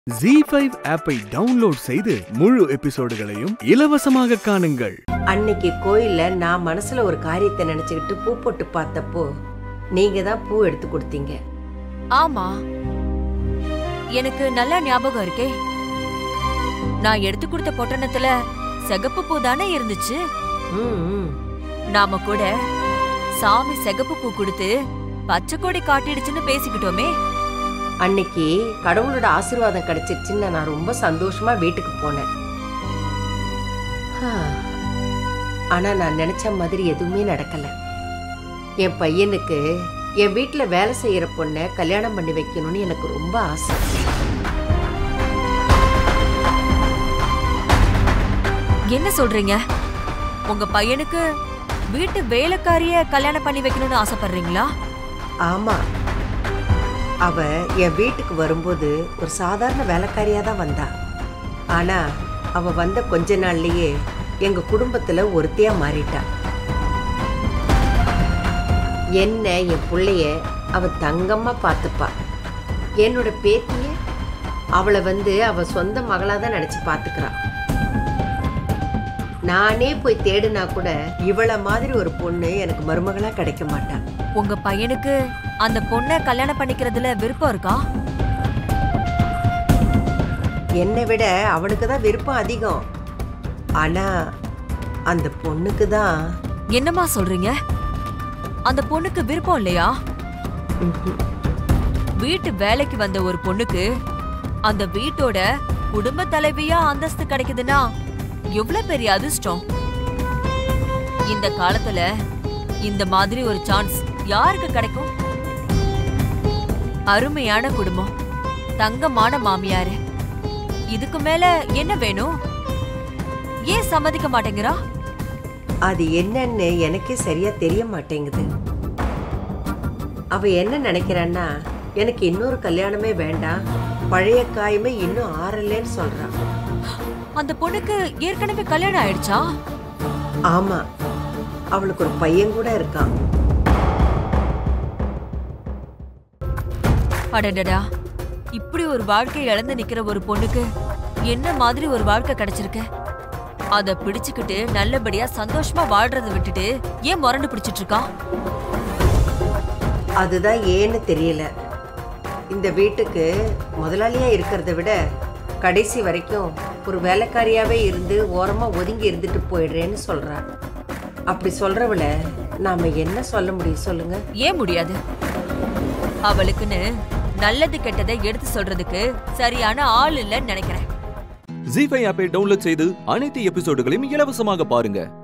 G five ஆப்பை download செய்து முழு எபிசோடுகளையும் இலவசமாக காணுங்கள் அன்னைக்கு கோயில்ல நான் மனசுல ஒரு காரியத்தை நினைச்சுக்கிட்டு பூ போட்டு பார்த்தப்போ நீங்க தான் பூ எடுத்து கொடுத்தீங்க ஆமா எனக்கு நல்ல ஞாபகம் இருக்கே நான் எடுத்து கொடுத்த பொட்டணத்துல சிகப்பு பூ தானே இருந்துச்சு ம், ம். நாம கூட சாமி சிகப்பு பூ கொடுத்து பச்சை கொடி காட்டிடுச்சுன்னு பேசிக்கிட்டோமே அன்னைக்கு கடவுளோட ஆசீர்வாதம் கிடைச்சிருச்சுன்னு நான் ரொம்ப சந்தோஷமா வீட்டுக்கு போனேன் ஆ. ஆனா நான் நினைச்ச மாதிரி எதுவுமே நடக்கல என் பையனுக்கு என் வீட்டுல வேலை செய்யற பொண்ணை கல்யாணம் பண்ணி வைக்கணும்னு எனக்கு ரொம்ப ஆசை என்ன சொல்றீங்க உங்க பையனுக்கு வீட்டு வேலைக்காரிய கல்யாணம் பண்ணி வைக்கணும்னு ஆசைப்படுறீங்களா ஆமா அவ என் வீட்டுக்கு வரும்போது ஒரு சாதாரண வேலைக்காரியா தான் வந்தா ஆனா அவ வந்த கொஞ்ச நாள்லயே எங்க குடும்பத்துல ஒருத்தியா மாறிட்டா என்ன என் புள்ளைய அவ தங்கம்மா பார்த்துப்பா என்னோட பேத்திய அவளை வந்து அவ சொந்த மகளா தான் நினைச்சு பாத்துக்கிறா நானே போய் தேடுனா கூட இவள மாதிரி ஒரு பொண்ணு எனக்கு மருமகளா கிடைக்க மாட்டா உங்க பையனுக்கு அந்த பொண்ணை கல்யாணம் பண்ணிக்கிறதுல விருப்பம் இருக்கா என்னை விட அவனுக்கு தான் விருப்பம் அதிகம் ஆனா அந்த பொண்ணுக்கு தான் என்னம்மா சொல்றீங்க அந்த பொண்ணுக்கு விருப்பம் இல்லையா வீட்டு வேலைக்கு வந்த ஒரு பொண்ணுக்கு அந்த வீட்டோட குடும்ப தலைவியா அந்தஸ்து கிடைக்குதுன்னா எவ்வளவு பெரிய அதிர்ஷ்டம் இந்த காலத்துல இந்த மாதிரி ஒரு சான்ஸ் யாருக்கு கிடைக்கும் அருமையான குடும்பம் தங்கமான மாமியாரு இதுக்கு மேல என்ன வேணும் ஏன் சம்மதிக்க மாட்டேங்கிறா அது என்னன்னு எனக்கே சரியா தெரிய மாட்டேங்குது அவ என்ன நினைக்கிறான்னா எனக்கு இன்னொரு கல்யாணமே வேண்டாம் பழைய காயமே இன்னும் ஆறலன்னு சொல்றான் அந்த பொண்ணுக்கு ஏற்கனவே கல்யாணம் ஆயிடுச்சா ஆமா அவளுக்கு ஒரு பையன் கூட இருக்கான் அடடடா இப்படி ஒரு வாழ்க்கை இழந்து நிக்கிற ஒரு பொண்ணுக்கு என்ன மாதிரி ஒரு வாழ்க்கை கிடைச்சிருக்கு அத பிடிச்சுக்கிட்டு நல்லபடியா சந்தோஷமா வாழ்றத விட்டுட்டு ஏன் முரண்டு பிடிச்சிட்டு இருக்கா அதுதான் ஏன்னு தெரியல இந்த வீட்டுக்கு முதலாளியா இருக்கிறத விட கடைசி வரைக்கும் ஒரு வேலைக்காரியாவே இருந்து ஓரமா ஒதுங்கி இருந்துட்டு போயிடுறேன்னு சொல்றா அப்படி சொல்றவள நாம என்ன சொல்ல முடியும் சொல்லுங்க ஏன் முடியாது அவளுக்குன்னு நல்லது கெட்டதை எடுத்து சொல்றதுக்கு சரியான ஆள் இல்லைன்னு நினைக்கிறேன் ஜி ஃபைவ் ஆப்பை டவுன்லோட் செய்து அனைத்து எபிசோடுகளையும் இலவசமாக பாருங்க